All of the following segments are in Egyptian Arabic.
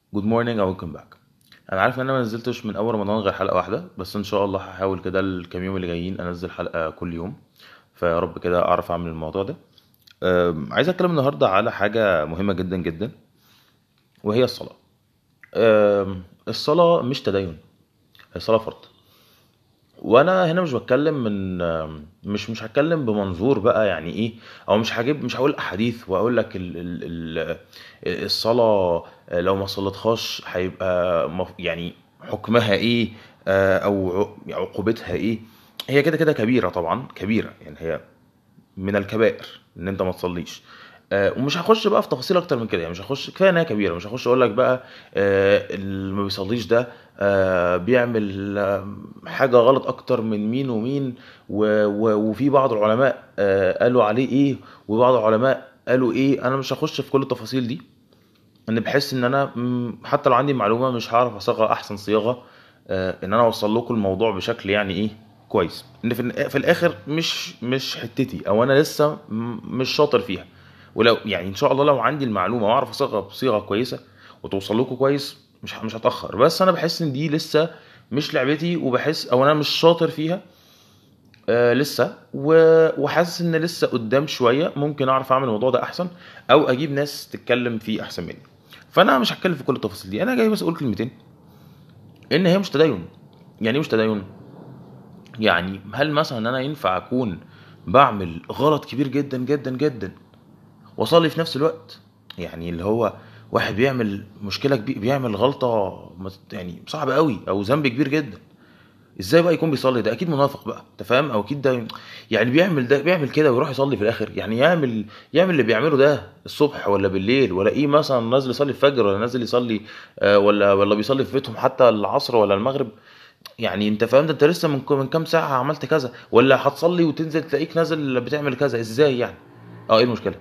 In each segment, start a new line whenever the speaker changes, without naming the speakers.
جود مورنينج او ويلكم باك انا عارف ان انا ما نزلتش من اول رمضان غير حلقه واحده بس ان شاء الله هحاول كده الكام يوم اللي جايين انزل حلقه كل يوم فيا رب كده اعرف اعمل الموضوع ده أم، عايز اتكلم النهارده على حاجه مهمه جدا جدا وهي الصلاه أم، الصلاه مش تدين الصلاه فرض وانا هنا مش بتكلم من مش مش هتكلم بمنظور بقى يعني ايه او مش هجيب مش هقول احاديث واقول لك ال ال ال الصلاه لو ما صليتهاش هيبقى مف- يعني حكمها ايه آه، او ع- عقوبتها ايه هي كده كده كبيره طبعا كبيره يعني هي من الكبائر ان انت ما تصليش آه، ومش هخش بقى في تفاصيل اكتر من كده يعني مش هخش كفايه انها كبيره مش هخش اقول لك بقى آه، اللي ما بيصليش ده آه، بيعمل آه، حاجه غلط اكتر من مين ومين و- و- وفي بعض العلماء آه، قالوا عليه ايه وبعض العلماء قالوا ايه انا مش هخش في كل التفاصيل دي ان بحس ان انا مم، حتى لو عندي معلومه مش هعرف اصيغها احسن صياغه آه، ان انا اوصل لكم الموضوع بشكل يعني ايه كويس ان في, الن- في الاخر مش مش حتتي او انا لسه م- مش شاطر فيها ولو يعني ان شاء الله لو عندي المعلومه واعرف اصيغها بصيغه كويسه وتوصل لكم كويس مش ه- مش هتاخر بس انا بحس ان دي لسه مش لعبتي وبحس او انا مش شاطر فيها آه لسه و- وحاسس ان لسه قدام شويه ممكن اعرف اعمل الموضوع ده احسن او اجيب ناس تتكلم فيه احسن مني فانا مش هتكلم في كل التفاصيل دي انا جاي بس اقول كلمتين ان هي مش تدين يعني ايه مش تدين يعني هل مثلا ان انا ينفع اكون بعمل غلط كبير جدا جدا جدا واصلي في نفس الوقت يعني اللي هو واحد بيعمل مشكله كبيره بيعمل غلطه مت- يعني صعبه قوي او ذنب كبير جدا ازاي بقى يكون بيصلي ده اكيد منافق بقى انت فاهم او اكيد ده يعني بيعمل ده بيعمل كده ويروح يصلي في الاخر يعني يعمل يعمل اللي بيعمله ده الصبح ولا بالليل ولا ايه مثلا نازل يصلي الفجر ولا نازل يصلي آه، ولا ولا بيصلي في بيتهم حتى العصر ولا المغرب يعني انت فاهم ده انت لسه من من كام ساعه عملت كذا ولا هتصلي وتنزل تلاقيك نازل بتعمل كذا ازاي يعني اه ايه المشكله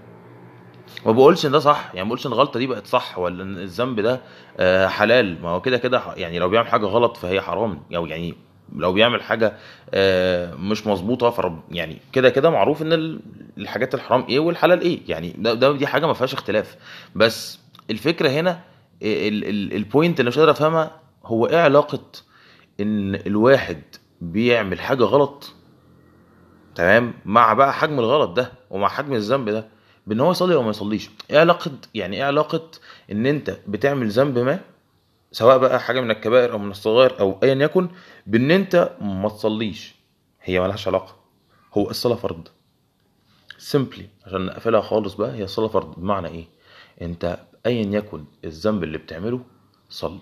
ما بقولش ان ده صح يعني ما بقولش ان الغلطه دي بقت صح ولا ان الذنب ده آه، حلال ما هو كده كده ح- يعني لو بيعمل حاجه غلط فهي حرام او يعني لو بيعمل حاجه آه، مش مظبوطه فرب يعني كده كده معروف ان ال- الحاجات الحرام ايه والحلال ايه يعني ده, ده دي حاجه ما فيهاش اختلاف بس الفكره هنا ال- ال- البوينت اللي مش قادر افهمها هو ايه علاقه ان الواحد بيعمل حاجه غلط تمام مع بقى حجم الغلط ده ومع حجم الذنب ده بان هو يصلي او ما يصليش ايه علاقه يعني ايه علاقه ان انت بتعمل ذنب ما سواء بقى حاجه من الكبائر او من الصغائر او ايا يكن بان انت ما تصليش هي ملهاش علاقه هو الصلاه فرض سيمبلي عشان نقفلها خالص بقى هي الصلاه فرض بمعنى ايه انت ايا يكن الذنب اللي بتعمله صلي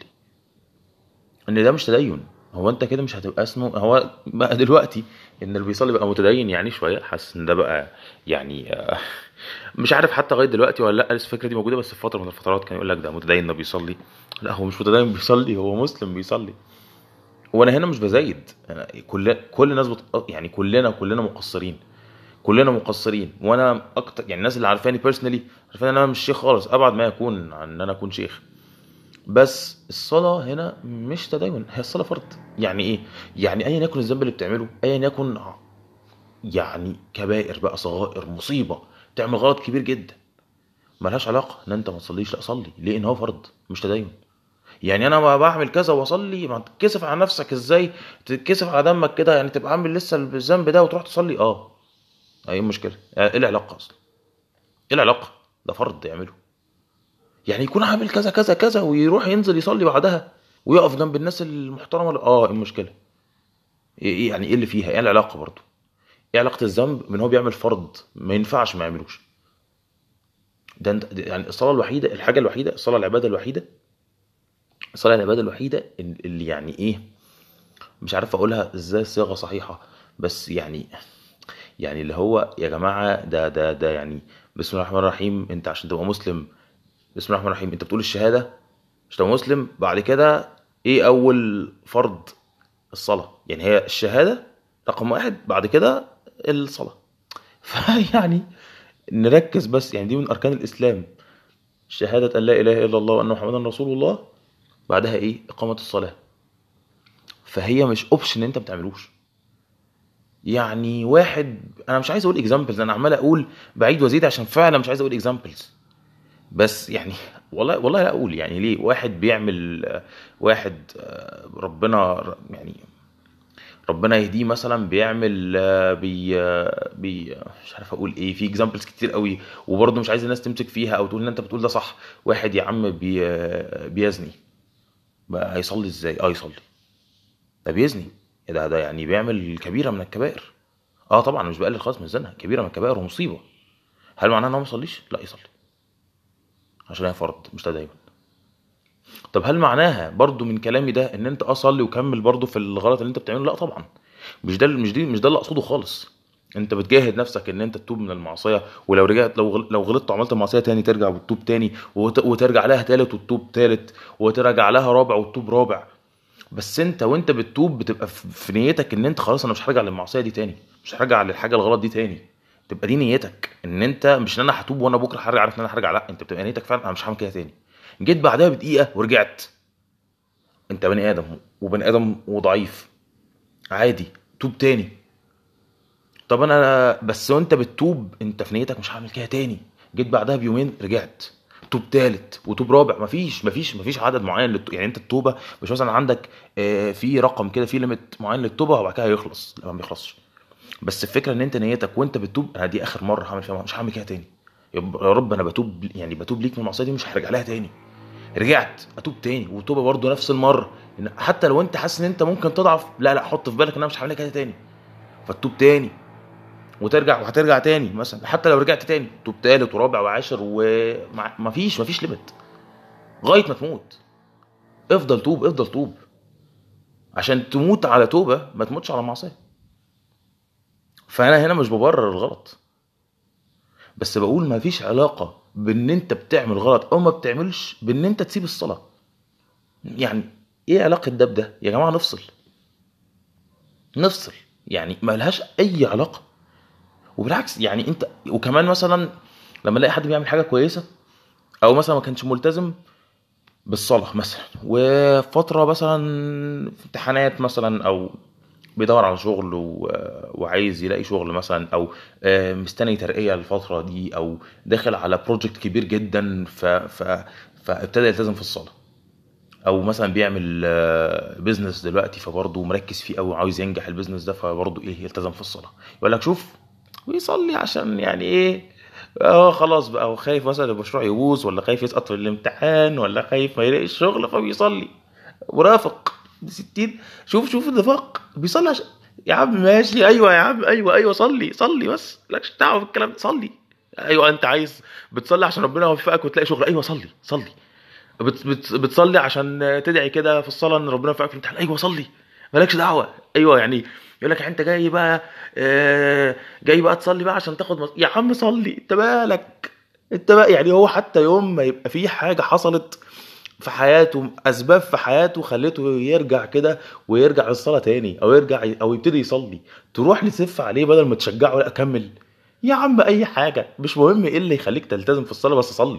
ان ده مش تدين هو انت كده مش هتبقى اسمه هو بقى دلوقتي ان اللي بيصلي بقى متدين يعني شويه حاسس ان ده بقى يعني آه، مش عارف حتى لغايه دلوقتي ولا لا لسه الفكره دي موجوده بس في فتره من الفترات كان يقول لك ده متدين ده بيصلي لا هو مش متدين بيصلي هو مسلم بيصلي وانا هنا مش بزايد أنا كل كل الناس بت... يعني كلنا كلنا مقصرين كلنا مقصرين وانا اكتر يعني الناس اللي عارفاني بيرسونالي عارفين ان انا مش شيخ خالص ابعد ما يكون عن ان انا اكون شيخ بس الصلاة هنا مش تدين هي الصلاة فرض يعني ايه يعني ايا يكن الذنب اللي بتعمله ايا يكن يعني كبائر بقى صغائر مصيبة تعمل غلط كبير جدا ملهاش علاقة ان انت ما تصليش لا صلي ليه ان هو فرض مش تدين يعني انا ما بعمل كذا واصلي ما تتكسف على نفسك ازاي تتكسف على دمك كده يعني تبقى عامل لسه الذنب ده وتروح تصلي اه ايه المشكلة ايه العلاقة اصلا ايه العلاقة ده فرض يعمله يعني يكون عامل كذا كذا كذا ويروح ينزل يصلي بعدها ويقف جنب الناس المحترمه اه ايه المشكله ايه إيه يعني ايه اللي فيها ايه العلاقه برضو ايه علاقه الذنب بان هو بيعمل فرض ما ينفعش ما يعملوش ده انت ده يعني الصلاه الوحيده الحاجه الوحيده الصلاه العباده الوحيده الصلاه العباده الوحيده اللي يعني ايه مش عارف اقولها ازاي صيغه صحيحه بس يعني يعني اللي هو يا جماعه ده ده ده يعني بسم الله الرحمن الرحيم انت عشان تبقى مسلم بسم الله الرحمن الرحيم انت بتقول الشهاده عشان تبقى مسلم بعد كده ايه اول فرض الصلاه يعني هي الشهاده رقم واحد بعد كده الصلاه فيعني نركز بس يعني دي من اركان الاسلام شهاده ان لا اله الا الله وان محمدا رسول الله بعدها ايه اقامه الصلاه فهي مش اوبشن انت ما بتعملوش يعني واحد انا مش عايز اقول اكزامبلز انا عمال اقول بعيد وازيد عشان فعلا مش عايز اقول اكزامبلز بس يعني والله والله لا اقول يعني ليه واحد بيعمل آه، واحد آه، ربنا يعني ربنا يهديه مثلا بيعمل آه، بي آه، بي آه، مش عارف اقول ايه في اكزامبلز كتير قوي وبرضه مش عايز الناس تمسك فيها او تقول ان انت بتقول ده صح واحد يا عم بي آه، بيزني بقى هيصلي ازاي اه يصلي ده بيزني إيه ده ده يعني بيعمل كبيره من الكبائر اه طبعا مش بقلل خالص من الزنا كبيره من الكبائر ومصيبه هل معناه ان هو ما يصليش لا يصلي عشان هي فرض مش ده دايما طب هل معناها برضو من كلامي ده ان انت اه صلي وكمل برضو في الغلط اللي انت بتعمله لا طبعا مش ده مش دي مش ده اللي اقصده خالص انت بتجاهد نفسك ان انت تتوب من المعصيه ولو رجعت لو غل- لو غلطت وعملت المعصيه تاني ترجع وتتوب تاني وت- وترجع لها تالت وتتوب تالت وترجع لها رابع وتتوب رابع بس انت وانت بتتوب بتبقى في في نيتك ان انت خلاص انا مش هرجع للمعصيه دي تاني مش هرجع للحاجه الغلط دي تاني تبقى دي نيتك ان انت مش ان انا هتوب وانا بكره هرجع عارف ان انا هرجع لا انت بتبقى نيتك فعلا انا مش هعمل كده تاني جيت بعدها بدقيقه ورجعت انت بني ادم وبني ادم وضعيف عادي توب تاني طب انا بس وانت بتتوب انت في نيتك مش هعمل كده تاني جيت بعدها بيومين رجعت توب تالت وتوب رابع مفيش مفيش مفيش عدد معين للتو... يعني انت التوبه مش مثلا عندك آه، في رقم كده في ليميت معين للتوبه وبعد كده هيخلص لا ما بيخلصش بس الفكره ان انت نيتك وانت بتتوب انا دي اخر مره هعمل فيها مش هعمل كده تاني يا ب- يا رب انا بتوب يعني بتوب ليك من المعصيه دي مش هرجع لها تاني رجعت اتوب تاني وتوبه برضه نفس المره إن حتى لو انت حاسس ان انت ممكن تضعف لا لا حط في بالك ان انا مش هعملها كده تاني فتوب تاني وترجع وهترجع تاني مثلا حتى لو رجعت تاني توب تالت ورابع وعاشر ومفيش مفيش ليميت لغايه ما تموت افضل توب افضل توب عشان تموت على توبه ما تموتش على معصيه فانا هنا مش ببرر الغلط بس بقول ما فيش علاقه بان انت بتعمل غلط او ما بتعملش بان انت تسيب الصلاه يعني ايه علاقه ده بده يا جماعه نفصل نفصل يعني ما لهاش اي علاقه وبالعكس يعني انت وكمان مثلا لما الاقي حد بيعمل حاجه كويسه او مثلا ما كانش ملتزم بالصلاه مثلا وفتره مثلا في امتحانات مثلا او بيدور على شغل و... وعايز يلاقي شغل مثلا او آه، مستني ترقيه الفتره دي او داخل على بروجكت كبير جدا ف... ف... فابتدى يلتزم في الصلاه او مثلا بيعمل بيزنس دلوقتي فبرضه مركز فيه قوي وعاوز ينجح البيزنس ده فبرضه ايه يلتزم في الصلاه يقول لك شوف ويصلي عشان يعني ايه اه خلاص بقى هو خايف مثلا المشروع يبوظ ولا خايف يسقط في الامتحان ولا خايف ما يلاقي الشغل فبيصلي مرافق دي 60 شوف شوف النفاق بيصلي عشان يا عم ماشي ايوه يا عم ايوه ايوه صلي صلي بس مالكش دعوه بالكلام ده صلي ايوه انت عايز بتصلي عشان ربنا يوفقك وتلاقي شغل ايوه صلي صلي بت بت بتصلي عشان تدعي كده في الصلاه ان ربنا يوفقك في الامتحان ايوه صلي مالكش دعوه ايوه يعني يقول لك انت جاي بقى آه، جاي بقى تصلي بقى عشان تاخد مص... يا عم صلي انت مالك انت بقى يعني هو حتى يوم ما يبقى في حاجه حصلت في حياته اسباب في حياته خلته يرجع كده ويرجع للصلاه تاني او يرجع او يبتدي يصلي تروح لتسف عليه بدل ما تشجعه لا كمل يا عم اي حاجه مش مهم ايه اللي يخليك تلتزم في الصلاه بس صلي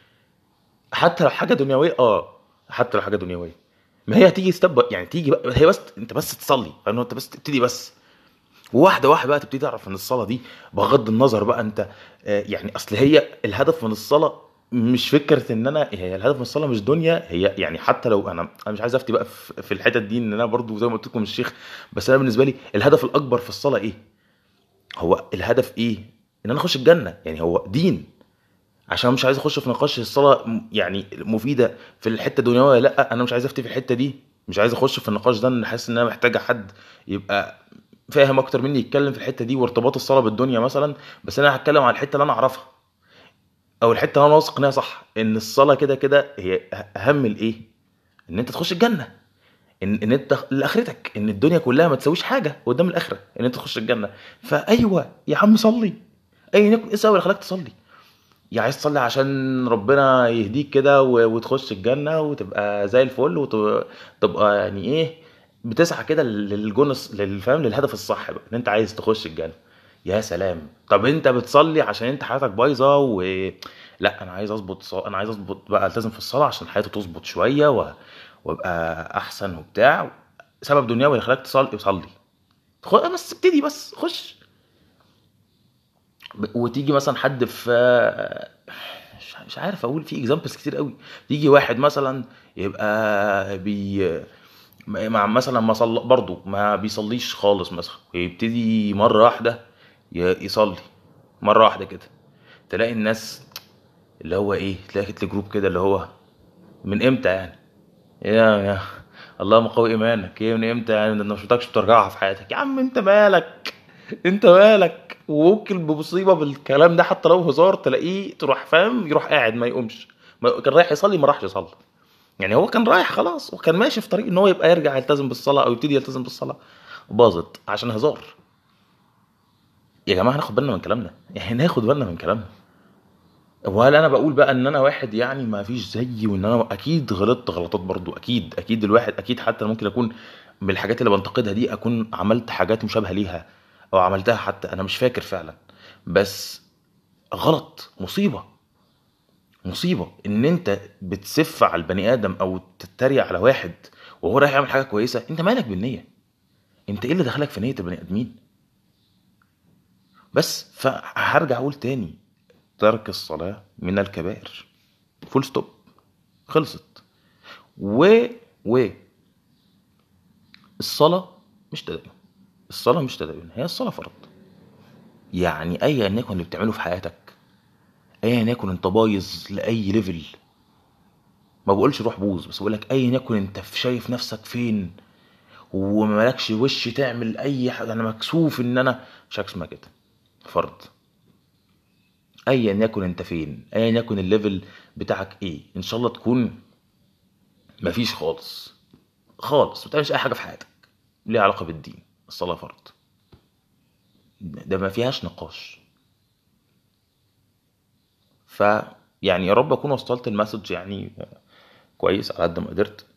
حتى لو حاجه دنيويه اه حتى لو حاجه دنيويه ما هي هتيجي ستيب يعني تيجي بقى هي بس انت بس تصلي فانه انت بس تبتدي بس واحده واحده بقى تبتدي تعرف ان الصلاه دي بغض النظر بقى انت آه، يعني اصل هي الهدف من الصلاه مش فكره ان انا هي الهدف من الصلاه مش دنيا هي يعني حتى لو انا انا مش عايز افتي بقى في في الحتت دي ان انا برضو زي ما قلت لكم الشيخ بس انا بالنسبه لي الهدف الاكبر في الصلاه ايه؟ هو الهدف ايه؟ ان انا اخش الجنه يعني هو دين عشان مش عايز اخش في نقاش الصلاه م- يعني مفيده في الحته الدنيويه ولا لا انا مش عايز افتي في الحته دي مش عايز اخش في النقاش ده ان حاسس ان انا محتاجه حد يبقى فاهم اكتر مني يتكلم في الحته دي وارتباط الصلاه بالدنيا مثلا بس انا هتكلم على الحته اللي انا اعرفها او الحته اللي انا واثق انها صح ان الصلاه كده كده هي اهم الايه ان انت تخش الجنه ان ان انت لاخرتك ان الدنيا كلها ما تسويش حاجه قدام الاخره ان انت تخش الجنه فايوه يا عم صلي ايا يكن ايه السبب اللي خلاك تصلي يا عايز تصلي عشان ربنا يهديك كده و- وتخش الجنة وتبقى زي الفل وتبقى يعني ايه بتسعى كده للجنس للفهم للهدف الصح بقى ان انت عايز تخش الجنة يا سلام طب انت بتصلي عشان انت حياتك بايظه و لا انا عايز اظبط ص... انا عايز اظبط بقى التزم في الصلاه عشان حياتي تظبط شويه و... وابقى احسن وبتاع سبب دنيوي يخليك تصلي صلي خ... بس ابتدي بس خش ب- وتيجي مثلا حد في مش مش عارف اقول في اكزامبلز كتير قوي يجي واحد مثلا يبقى بي مع مثلا ما صلى برضه ما بيصليش خالص مثلا ويبتدي مره واحده ي- يصلي مره واحده كده تلاقي الناس اللي هو ايه تلاقي الجروب كده اللي هو من امتى يعني يا يا اللهم قوي ايمانك ايه من امتى يعني ده انا ما شفتكش بترجعها في حياتك يا عم انت مالك انت مالك وممكن بمصيبه بالكلام ده حتى لو هزار تلاقيه تروح فاهم يروح قاعد ما يقومش ما كان رايح يصلي ما راحش يصلي يعني هو كان رايح خلاص وكان ماشي في طريق ان هو يبقى يرجع يلتزم بالصلاه او يبتدي يلتزم بالصلاه باظت عشان هزار يا جماعه ناخد بالنا من كلامنا يعني ناخد بالنا من كلامنا وهل انا بقول بقى ان انا واحد يعني ما فيش زيي وان انا اكيد غلطت غلطات برضو اكيد اكيد الواحد اكيد حتى ممكن اكون من الحاجات اللي بنتقدها دي اكون عملت حاجات مشابهه ليها او عملتها حتى انا مش فاكر فعلا بس غلط مصيبه مصيبه ان انت بتسف على البني ادم او تتريق على واحد وهو رايح يعمل حاجه كويسه انت مالك بالنيه انت ايه اللي دخلك في نيه البني ادمين بس فهرجع اقول تاني ترك الصلاه من الكبائر فول ستوب خلصت و و الصلاه مش تدين الصلاه مش تدين هي الصلاه فرض يعني ايا يكن اللي بتعمله في حياتك ايا يكن انت بايظ لاي ليفل ما بقولش روح بوظ بس بقول لك ايا يكن انت في- شايف نفسك فين ومالكش وش تعمل اي حاجه انا مكسوف ان انا مش حاجه اسمها كده فرض ايا يكن انت فين ايا يكن الليفل بتاعك ايه ان شاء الله تكون مفيش خالص خالص ما تعملش اي حاجه في حياتك ليها علاقه بالدين الصلاه فرض ده ما فيهاش نقاش ف يعني يا رب اكون وصلت المسج يعني كويس على قد ما قدرت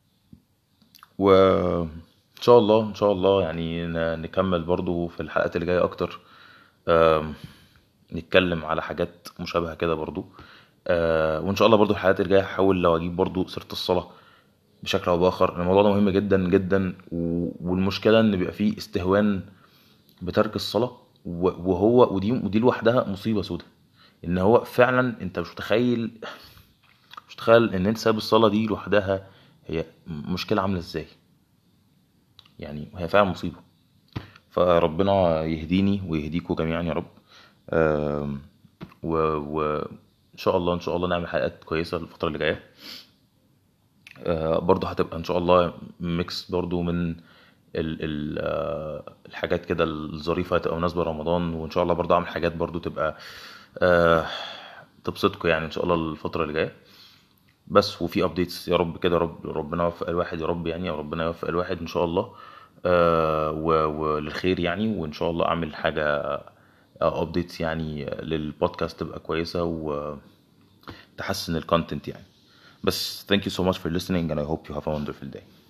وان شاء الله ان شاء الله يعني ن- نكمل برضو في الحلقات اللي جايه اكتر آم، نتكلم على حاجات مشابهه كده برضو آه، وان شاء الله برضو الحلقات اللي جايه هحاول لو اجيب برضو سيره الصلاه بشكل او باخر الموضوع ده مهم جدا جدا و- والمشكله ان بيبقى فيه استهوان بترك الصلاه و- وهو ودي ودي لوحدها مصيبه سودة ان هو فعلا انت مش متخيل مش متخيل ان انت سايب الصلاه دي لوحدها هي مشكله عامله ازاي يعني هي فعلا مصيبه فربنا يهديني ويهديكوا جميعا يا رب آم، و و ان شاء الله ان شاء الله نعمل حلقات كويسه الفتره اللي جايه آه، برضه هتبقى ان شاء الله ميكس برضه من ال ال آه، الحاجات كده الظريفه هتبقى مناسبه لرمضان وان شاء الله برضه اعمل حاجات برضه تبقى آه، تبسطكم يعني ان شاء الله الفتره اللي جايه بس وفي ابديتس يا رب كده رب ربنا يوفق الواحد يا رب يعني يا ربنا يوفق الواحد ان شاء الله آه و- وللخير يعني وان شاء الله اعمل حاجه ابديتس يعني للبودكاست تبقى كويسه وتحسن الكونتنت يعني بس thank you so much for listening and I hope you have a wonderful day